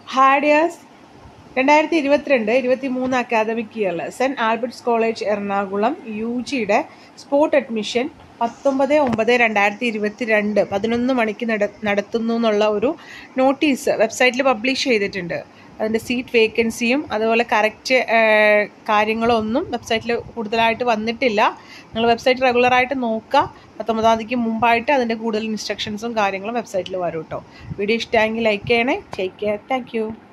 ഹാഡിയാസ് രണ്ടായിരത്തി ഇരുപത്തിരണ്ട് ഇരുപത്തി മൂന്ന് അക്കാദമിക് ഇയറിൽ saint Albert's college Ernakulam U ജിയുടെ സ്പോട്ട് അഡ്മിഷൻ പത്തൊമ്പത് ഒമ്പത് രണ്ടായിരത്തി ഇരുപത്തി രണ്ട് പതിനൊന്ന് മണിക്ക് നട നടത്തുന്നു എന്നുള്ള ഒരു നോട്ടീസ് വെബ്സൈറ്റിൽ പബ്ലിഷ് ചെയ്തിട്ടുണ്ട് അതിൻ്റെ സീറ്റ് വേക്കൻസിയും അതുപോലെ കറക്റ്റ് കാര്യങ്ങളൊന്നും വെബ്സൈറ്റിൽ കൂടുതലായിട്ട് വന്നിട്ടില്ല നിങ്ങൾ വെബ്സൈറ്റ് റെഗുലറായിട്ട് നോക്കുക പത്തൊമ്പതാം തീയതിക്ക് മുമ്പായിട്ട് അതിൻ്റെ കൂടുതൽ ഇൻസ്ട്രക്ഷൻസും കാര്യങ്ങളും വെബ്സൈറ്റിൽ വരും കേട്ടോ വീഡിയോ ഇഷ്ടമായെങ്കിൽ ലൈക്ക് ചെയ്യണേ ടേക്ക് കെയർ താങ്ക്